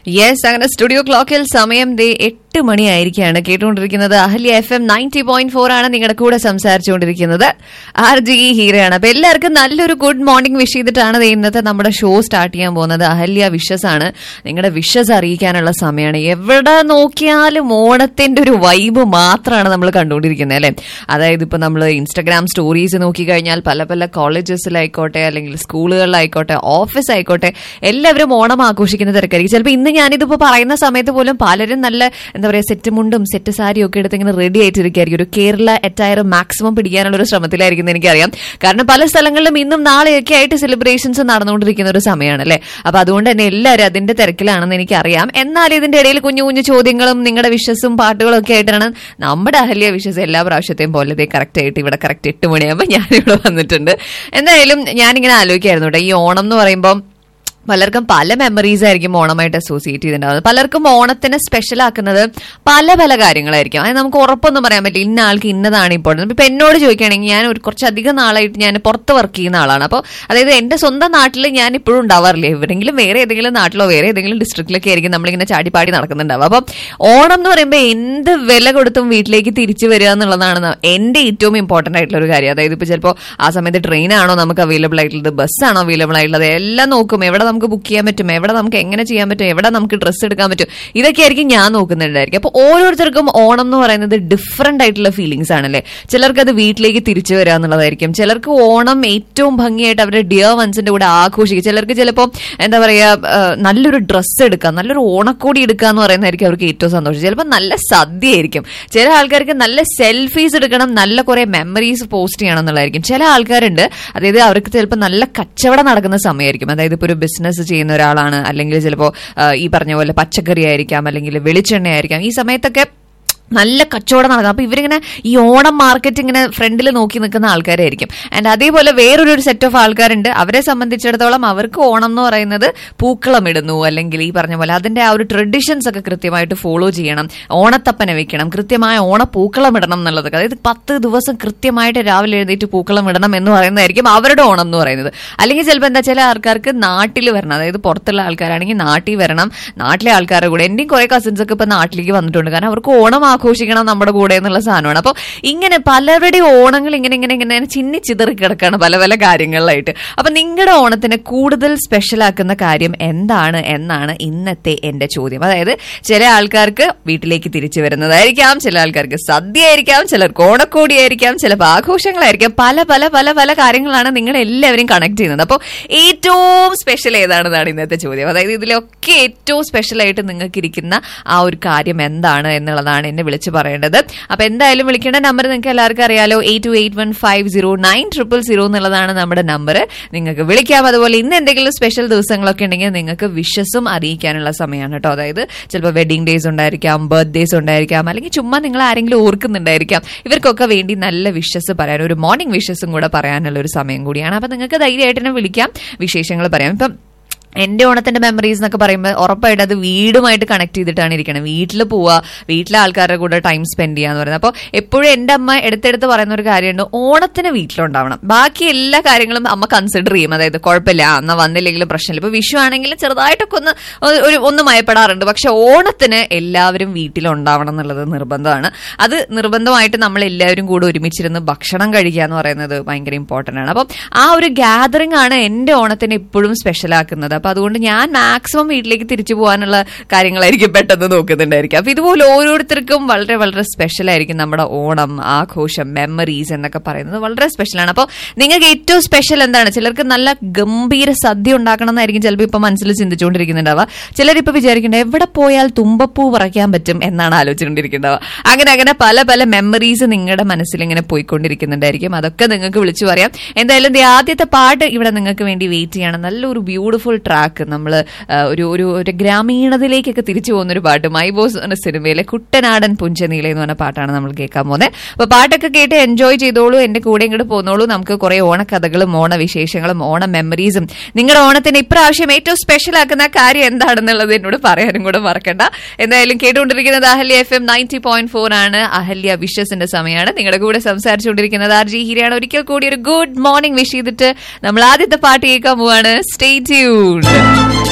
yes അങ്ങനെ studio ക്ലോക്കിൽ സമയം ദേ എട്ട് മണിയായിരിക്കുകയാണ് കേട്ടുകൊണ്ടിരിക്കുന്നത് Ahalya F M ninety point four ആണ് നിങ്ങളുടെ കൂടെ സംസാരിച്ചുകൊണ്ടിരിക്കുന്നത് ആർ ജി ഹീരയാണ് അപ്പൊ എല്ലാവർക്കും നല്ലൊരു ഗുഡ് മോർണിംഗ് വിഷ് ചെയ്തിട്ടാണ് ദേ ഇന്നത്തെ നമ്മുടെ ഷോ സ്റ്റാർട്ട് ചെയ്യാൻ പോകുന്നത് അഹല്യ വിഷസ് ആണ് നിങ്ങളുടെ വിഷസ് അറിയിക്കാനുള്ള സമയമാണ് എവിടെ നോക്കിയാലും ഓണത്തിന്റെ ഒരു വൈബ് മാത്രമാണ് നമ്മൾ കണ്ടുകൊണ്ടിരിക്കുന്നത് അല്ലെ അതായത് ഇപ്പൊ നമ്മൾ ഇൻസ്റ്റഗ്രാം സ്റ്റോറീസ് നോക്കിക്കഴിഞ്ഞാൽ പല പല കോളേജസിലായിക്കോട്ടെ അല്ലെങ്കിൽ സ്കൂളുകളിലായിക്കോട്ടെ ഓഫീസ് ആയിക്കോട്ടെ എല്ലാവരും ഓണം ആഘോഷിക്കുന്ന തിരക്കായിരിക്കും ചിലപ്പോൾ ഇന്ന് ഞാനിതിപ്പോ പറയുന്ന സമയത്ത് പോലും പലരും നല്ല എന്താ പറയുക സെറ്റ് മുണ്ടും സെറ്റ് സാരിയും ഒക്കെ എടുത്ത് ഇങ്ങനെ റെഡി ആയിട്ടിരിക്കുകയായിരിക്കും ഒരു കേരള അറ്റയർ മാക്സിമം പിടിക്കാനുള്ള ഒരു ശ്രമത്തിലായിരിക്കും എന്ന് എനിക്കറിയാം കാരണം പല സ്ഥലങ്ങളിലും ഇന്നും നാളെയൊക്കെ ആയിട്ട് സെലിബ്രേഷൻസ് നടന്നുകൊണ്ടിരിക്കുന്ന ഒരു സമയമാണ് അല്ലേ അപ്പൊ അതുകൊണ്ട് തന്നെ എല്ലാവരും അതിന്റെ തിരക്കിലാണെന്ന് എനിക്കറിയാം എന്നാൽ ഇതിന്റെ ഇടയിൽ കുഞ്ഞു കുഞ്ഞു ചോദ്യങ്ങളും നിങ്ങളുടെ വിഷസും പാട്ടുകളും ഒക്കെ ആയിട്ടാണ് നമ്മുടെ അഹല്യ വിഷസ് എല്ലാ പ്രാവശ്യത്തെയും പോലെ ഇതേ കറക്റ്റ് ആയിട്ട് ഇവിടെ കറക്റ്റ് എട്ട് മണിയാകുമ്പോൾ ഞാനിവിടെ വന്നിട്ടുണ്ട് എന്തായാലും ഞാനിങ്ങനെ ആലോചിക്കായിരുന്നു കേട്ടോ ഈ ഓണം എന്ന് പറയുമ്പോൾ പലർക്കും പല മെമ്മറീസ് ആയിരിക്കും ഓണമായിട്ട് അസോസിയേറ്റ് ചെയ്തിട്ടുണ്ടാവുന്നത് പലർക്കും ഓണത്തിനെ സ്പെഷ്യൽ ആക്കുന്നത് പല പല കാര്യങ്ങളായിരിക്കും അത് നമുക്ക് ഉറപ്പൊന്നും പറയാൻ പറ്റില്ല ഇന്ന ആൾക്ക് ഇന്നതാണ് ഇമ്പോർട്ടൻറ്റ് ഇപ്പൊ എന്നോട് ചോദിക്കുകയാണെങ്കിൽ ഞാൻ ഒരു കുറച്ചധികം നാളായിട്ട് ഞാൻ പുറത്ത് വർക്ക് ചെയ്യുന്ന ആളാണ് അപ്പോൾ അതായത് എന്റെ സ്വന്തം നാട്ടിൽ ഞാൻ ഇപ്പോഴും ഉണ്ടാവാറില്ല എവിടെയെങ്കിലും വേറെ ഏതെങ്കിലും നാട്ടിലോ വേറെ ഏതെങ്കിലും ഡിസ്ട്രിക്റ്റിലൊക്കെ ആയിരിക്കും നമ്മളിങ്ങനെ ചാടിപ്പാടി നടക്കുന്നുണ്ടാവും അപ്പം ഓണം എന്ന് പറയുമ്പോൾ എന്ത് വില കൊടുത്തും വീട്ടിലേക്ക് തിരിച്ചു വരിക എന്നുള്ളതാണ് ന- എന്റെ ഏറ്റവും ഇമ്പോർട്ടന്റ് ആയിട്ടുള്ള ഒരു കാര്യം അതായത് ഇപ്പൊ ചിലപ്പോൾ ആ സമയത്ത് ട്രെയിൻ ആണോ നമുക്ക് അവൈലബിൾ ആയിട്ടുള്ളത് ബസ്സാണോ അവൈലബിൾ ആയിട്ടുള്ളത് എല്ലാം നോക്കും എവിടെ നമുക്ക് ബുക്ക് ചെയ്യാൻ പറ്റും എവിടെ നമുക്ക് എങ്ങനെ ചെയ്യാൻ പറ്റും എവിടെ നമുക്ക് ഡ്രസ്സ് എടുക്കാൻ പറ്റും ഇതൊക്കെ ആയിരിക്കും ഞാൻ നോക്കുന്നുണ്ടായിരിക്കും അപ്പോൾ ഓരോരുത്തർക്കും ഓണം എന്ന് പറയുന്നത് ഡിഫറെന്റ് ആയിട്ടുള്ള ഫീലിംഗ്സ് ആണല്ലേ ചിലർക്ക് അത് വീട്ടിലേക്ക് തിരിച്ചു വരിക എന്നുള്ളതായിരിക്കും ചിലർക്ക് ഓണം ഏറ്റവും ഭംഗിയായിട്ട് അവരുടെ ഡിയർ വൺസിന്റെ കൂടെ ആഘോഷിക്കുക ചിലർക്ക് ചിലപ്പോൾ എന്താ പറയാ ആ, നല്ലൊരു ഡ്രസ്സ് എടുക്കുക നല്ലൊരു ഓണക്കോടി എടുക്കുക എന്ന് പറയുന്നതായിരിക്കും അവർക്ക് ഏറ്റവും സന്തോഷം ചിലപ്പോൾ നല്ല സദ്യ ആയിരിക്കും ചില ആൾക്കാർക്ക് നല്ല സെൽഫീസ് എടുക്കണം നല്ല കുറെ മെമ്മറീസ് പോസ്റ്റ് ചെയ്യണം എന്നുള്ളതായിരിക്കും ചില ആൾക്കാരുണ്ട് അതായത് അവർക്ക് ചിലപ്പോൾ നല്ല കച്ചവടം നടക്കുന്ന സമയമായിരിക്കും അതായത് ഇപ്പോൾ ഒരു ബിസിനസ് ചെയ്യുന്ന ഒരാളാണ് അല്ലെങ്കിൽ ചിലപ്പോൾ ഈ പറഞ്ഞ പോലെ പച്ചക്കറി ആയിരിക്കാം അല്ലെങ്കിൽ വെളിച്ചെണ്ണ ആയിരിക്കാം ഈ സമയത്തൊക്കെ നല്ല കച്ചവടം നടക്കും അപ്പൊ ഇവരിങ്ങനെ ഈ ഓണം മാർക്കറ്റ് ഇങ്ങനെ ഫ്രണ്ടിൽ നോക്കി നിൽക്കുന്ന ആൾക്കാരായിരിക്കും ആൻഡ് അതേപോലെ വേറൊരു സെറ്റ് ഓഫ് ആൾക്കാരുണ്ട് അവരെ സംബന്ധിച്ചിടത്തോളം അവർക്ക് ഓണം എന്ന് പറയുന്നത് പൂക്കളം ഇടുന്നു അല്ലെങ്കിൽ ഈ പറഞ്ഞ പോലെ അതിന്റെ ആ ഒരു ട്രഡീഷൻസ് ഒക്കെ കൃത്യമായിട്ട് ഫോളോ ചെയ്യണം ഓണത്തപ്പനെ വെക്കണം കൃത്യമായ ഓണപ്പൂക്കളം ഇടണം എന്നുള്ളതൊക്കെ അതായത് പത്ത് ദിവസം കൃത്യമായിട്ട് രാവിലെ എഴുന്നേറ്റ് പൂക്കളം ഇടണം എന്ന് പറയുന്നതായിരിക്കും അവരുടെ ഓണം എന്ന് പറയുന്നത് അല്ലെങ്കിൽ ചിലപ്പോൾ എന്താ ചില ആൾക്കാർക്ക് നാട്ടിൽ വരണം അതായത് പുറത്തുള്ള ആൾക്കാരാണെങ്കിൽ നാട്ടിൽ വരണം നാട്ടിലെ ആൾക്കാരുടെ കൂടെ എന്റെയും കുറെ കസിൻസ് ഒക്കെ ഇപ്പൊ നാട്ടിലേക്ക് വന്നിട്ടുണ്ട് കാരണം അവർക്ക് ഓണം ആഘോഷിക്കണം നമ്മുടെ കൂടെ എന്നുള്ള സാധനമാണ് അപ്പോൾ ഇങ്ങനെ പലരുടെയും ഓണങ്ങൾ ഇങ്ങനെ ഇങ്ങനെ ഇങ്ങനെ ചിന്നി ചിതറി കിടക്കാണ് പല പല കാര്യങ്ങളിലായിട്ട് അപ്പൊ നിങ്ങളുടെ ഓണത്തിന് കൂടുതൽ സ്പെഷ്യൽ ആക്കുന്ന കാര്യം എന്താണ് എന്നാണ് ഇന്നത്തെ എന്റെ ചോദ്യം അതായത് ചില ആൾക്കാർക്ക് വീട്ടിലേക്ക് തിരിച്ചു വരുന്നതായിരിക്കാം ചില ആൾക്കാർക്ക് സദ്യ ആയിരിക്കാം ചിലർക്ക് ഓണക്കോടി ആയിരിക്കാം ചിലപ്പോൾ ആഘോഷങ്ങളായിരിക്കാം പല പല പല പല കാര്യങ്ങളാണ് നിങ്ങൾ എല്ലാവരും കണക്ട് ചെയ്യുന്നത് അപ്പോൾ ഏറ്റവും സ്പെഷ്യൽ ഏതാണെന്നാണ് ഇന്നത്തെ ചോദ്യം അതായത് ഇതിലൊക്കെ ഏറ്റവും സ്പെഷ്യൽ ആയിട്ട് നിങ്ങൾക്ക് ഇരിക്കുന്ന ആ ഒരു കാര്യം എന്താണ് എന്നുള്ളതാണ് എന്നെ വിളിച്ചു പറയേണ്ടത് അപ്പൊ എന്തായാലും വിളിക്കേണ്ട നമ്പർ നിങ്ങൾക്ക് എല്ലാവർക്കും അറിയാലോ eight two eight one five zero nine triple zero എന്നുള്ളതാണ് നമ്മുടെ നമ്പർ നിങ്ങൾക്ക് വിളിക്കാം അതുപോലെ ഇന്ന് എന്തെങ്കിലും സ്പെഷ്യൽ ദിവസങ്ങളൊക്കെ ഉണ്ടെങ്കിൽ നിങ്ങൾക്ക് വിഷസും അറിയിക്കാനുള്ള സമയമാണ് കേട്ടോ അതായത് ചിലപ്പോൾ വെഡിങ് ഡേയ്സ് ഉണ്ടായിരിക്കാം ബർത്ത്ഡേസ് ഉണ്ടായിരിക്കാം അല്ലെങ്കിൽ ചുമ്മാ നിങ്ങൾ ആരെങ്കിലും ഓർക്കുന്നുണ്ടായിരിക്കാം ഇവർക്കൊക്കെ വേണ്ടി നല്ല വിഷസ് പറയാൻ ഒരു മോർണിംഗ് വിഷസും കൂടെ പറയാനുള്ള ഒരു സമയം കൂടിയാണ് അപ്പൊ നിങ്ങൾക്ക് ധൈര്യമായിട്ട് തന്നെ വിളിക്കാം വിശേഷങ്ങൾ പറയാം ഇപ്പം എന്റെ ഓണത്തിന്റെ മെമ്മറീസ് എന്നൊക്കെ പറയുമ്പോൾ ഉറപ്പായിട്ട് അത് വീടുമായിട്ട് കണക്ട് ചെയ്തിട്ടാണ് ഇരിക്കണം വീട്ടിൽ പോവുക വീട്ടിലെ ആൾക്കാരുടെ കൂടെ ടൈം സ്പെൻഡ് ചെയ്യാന്ന് പറയുന്നത് അപ്പോൾ എപ്പോഴും എന്റെ അമ്മ എടുത്തെടുത്ത് പറയുന്ന ഒരു കാര്യമുണ്ട് ഓണത്തിന് വീട്ടിലുണ്ടാവണം ബാക്കി എല്ലാ കാര്യങ്ങളും അമ്മ കൺസിഡർ ചെയ്യും അതായത് കുഴപ്പമില്ല ആ, എന്നാ വന്നില്ലെങ്കിലും പ്രശ്നമില്ല ഇപ്പൊ വിഷു ആണെങ്കിലും ചെറുതായിട്ടൊക്കെ ഒന്ന് ഒരു- ഒരു ഒന്ന് മയപ്പെടാറുണ്ട് പക്ഷെ ഓണത്തിന് എല്ലാവരും വീട്ടിലുണ്ടാവണം എന്നുള്ളത് നിർബന്ധമാണ് അത് നിർബന്ധമായിട്ട് നമ്മൾ എല്ലാവരും കൂടെ ഒരുമിച്ചിരുന്ന് ഭക്ഷണം കഴിക്കുക എന്ന് പറയുന്നത് ഭയങ്കര ഇമ്പോർട്ടന്റ് ആണ് അപ്പം ആ ഒരു ഗ്യാതറിംഗ് ആണ് എന്റെ ഓണത്തിന് എപ്പോഴും സ്പെഷ്യൽ ആക്കുന്നത് അപ്പൊ അതുകൊണ്ട് ഞാൻ മാക്സിമം വീട്ടിലേക്ക് തിരിച്ചു പോകാനുള്ള കാര്യങ്ങളായിരിക്കും പെട്ടെന്ന് നോക്കുന്നുണ്ടായിരിക്കും അപ്പൊ ഇതുപോലെ ഓരോരുത്തർക്കും വളരെ വളരെ സ്പെഷ്യൽ ആയിരിക്കും നമ്മുടെ ഓണം ആഘോഷം മെമ്മറീസ് എന്നൊക്കെ പറയുന്നത് വളരെ സ്പെഷ്യലാണ് അപ്പോൾ നിങ്ങൾക്ക് ഏറ്റവും സ്പെഷ്യൽ എന്താണ് ചിലർക്ക് നല്ല ഗംഭീര സദ്യ ഉണ്ടാക്കണം എന്നായിരിക്കും ചിലപ്പോൾ ഇപ്പൊ മനസ്സിൽ ചിന്തിച്ചുകൊണ്ടിരിക്കുന്നുണ്ടാവുക ചിലരിപ്പോ വിചാരിക്കേണ്ട എവിടെ പോയാൽ തുമ്പപ്പൂ പറിക്കാൻ പറ്റും എന്നാണ് ആലോചിച്ചുകൊണ്ടിരിക്കുന്നുണ്ടാവുക അങ്ങനെ അങ്ങനെ പല പല മെമ്മറീസ് നിങ്ങളുടെ മനസ്സിൽ ഇങ്ങനെ പോയിക്കൊണ്ടിരിക്കുന്നുണ്ടായിരിക്കും അതൊക്കെ നിങ്ങൾക്ക് വിളിച്ചു പറയാം എന്തായാലും ദേ ആദ്യത്തെ പാട്ട് ഇവിടെ നിങ്ങൾക്ക് വേണ്ടി വെയിറ്റ് ചെയ്യണം നല്ലൊരു ബ്യൂട്ടിഫുൾ ട്രാക്ക് നമ്മൾ ഒരു ഒരു ഒരു ഗ്രാമീണതയിലേക്കൊക്കെ തിരിച്ചു പോകുന്ന ഒരു പാട്ട് മൈ ബോസ് എന്ന സിനിമയിലെ കുട്ടനാടൻ പുഞ്ചനീല എന്ന് പറഞ്ഞ പാട്ടാണ് നമ്മൾ കേൾക്കാൻ പോകുന്നത് അപ്പൊ പാട്ടൊക്കെ കേട്ട് എൻജോയ് ചെയ്തോളൂ എന്റെ കൂടെ ഇങ്ങോട്ട് പോന്നോളൂ നമുക്ക് കുറെ ഓണക്കഥകളും ഓണവിശേഷങ്ങളും ഓണ മെമ്മറീസും നിങ്ങളുടെ ഓണത്തിന് ഇപ്രാവശ്യം ഏറ്റവും സ്പെഷ്യൽ ആക്കുന്ന കാര്യം എന്താണെന്നുള്ളത് എന്നോട് പറയാനും കൂടെ മറക്കണ്ട എന്തായാലും കേട്ടുകൊണ്ടിരിക്കുന്നത് Ahalya F M ninety point four ആണ് അഹല്യ വിഷസിന്റെ സമയമാണ് നിങ്ങളുടെ കൂടെ സംസാരിച്ചുകൊണ്ടിരിക്കുന്നത് ആർ ജി ഹിരിയാണ് ഒരിക്കൽ കൂടി ഒരു ഗുഡ് മോർണിംഗ് വിഷ് ചെയ്തിട്ട് നമ്മൾ ആദ്യത്തെ പാട്ട് കേൾക്കാൻ പോവാണ് സ്റ്റേ ട്യൂൺ